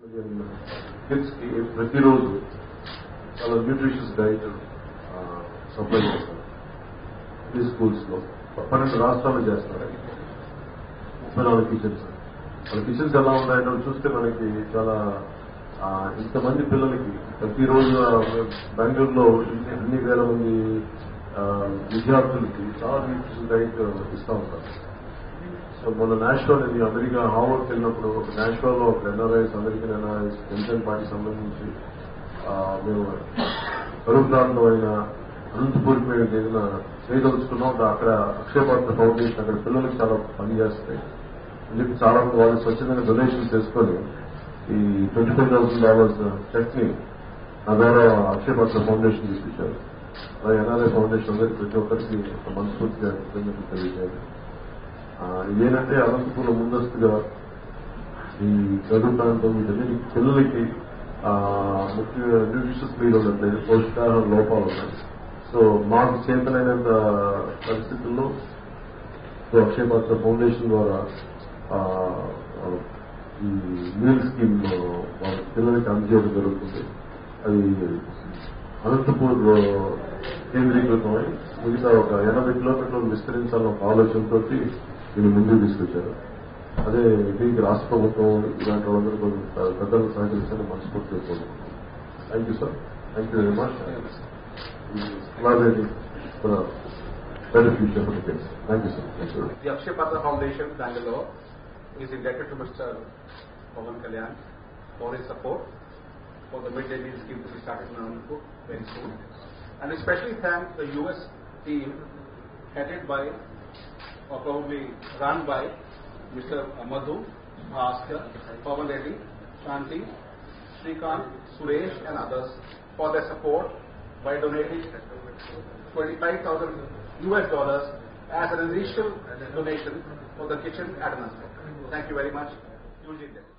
Kids కి ప్రతిరోజు చాలా న్యూట్రిషియస్ డైట్ సప్లై చేస్తారు ఈ స్కూల్స్ లో పన్నెండు రాష్ట్రాలు చేస్తారు ముప్పై నాలుగు కిచెన్స్ వాళ్ళ కిచెన్స్ ఎలా ఉన్నాయో చూస్తే మనకి చాలా ఆ, ఇంతమంది పిల్లలకి ప్రతిరోజు ఆ, బెంగళూరులో ఇన్ని అన్ని వేల మంది ఆ, విద్యార్థులకి చాలా న్యూట్రిషన్ డైట్ ఇస్తూ ఉంటారు సో మొన్న నేషనల్ నేను అమెరికా హార్వర్డ్కి వెళ్ళినప్పుడు నేషనల్లో ఒక NRIs American NRIs pension party సంబంధించి ఆ, మేము కరువు ప్రాంతం అయిన అనంతపూర్కి మేము ఏదైనా చేయదలుచుకున్నాం అక్కడ అక్షయపాత్ర ఫౌండేషన్ అక్కడ పిల్లలకి చాలా పని చేస్తాయి అని చెప్పి చాలా మంది వాళ్ళు స్వచ్ఛందంగా డొనేషన్ చేసుకొని ఈ twenty five thousand dollars cheque ని నా ద్వారా అక్షయపాత్ర ఫౌండేషన్ తీసుకొచ్చారు అలాగే ఎన్ఆర్ఐ ఫౌండేషన్ అందరికి ప్రతి ఒక్కరికి ఒక మనస్ఫూర్తిగా కృతజ్ఞతలు తెలియజేయాలి ఆ, ఇదేంటంటే అనంతపురం ముందస్తుగా ఈ చదువు ప్రాంతం వీటన్నిటి పిల్లలకి ఆ, ముఖ్యంగా న్యూట్రిషియస్ ఫీల్ ఉండట్లేదు పోషకాహార లోపాలు ఉన్నాయి సో మాకు చేతనైనంత పరిస్థితుల్లో సో అక్షయ పాత్ర ఫౌండేషన్ ద్వారా ఆ, ఆ, ఈ మీల్ స్కీమ్ వాళ్ళ పిల్లలకి అందజేయడం జరుగుతుంది అది అనంతపూర్ కేంద్రీకృతమై మిగతా ఒక ఎనభై కిలోమీటర్లు విస్తరించాలన్న ఒక ఆలోచనతో దీన్ని ముందుకు తీసుకొచ్చారు అదే దీనికి రాష్ట్ర ప్రభుత్వం ఇలాంటి వాళ్ళందరూ కొంచెం పెద్దలు సహకరిస్తారని మనస్ఫూర్తిగా కోరుకుంటున్నాను thank you sir thank you very much అలాగే better future for the kids thank you sir thank you The Akshay Patra Foundation, Bangalore, is indebted to Mr. Pavan Kalyan for his support for the midday meal scheme to be started in Anandpur very soon. And especially thank the US team headed by, or probably run by, Mr. Madhu, Bhaskar, Pavan Reddy, Shanti, Srikant, Suresh and others for their support by donating 25,000 US dollars as an initial donation for the kitchen at Anandpur. Thank you very much. Yulji Dev.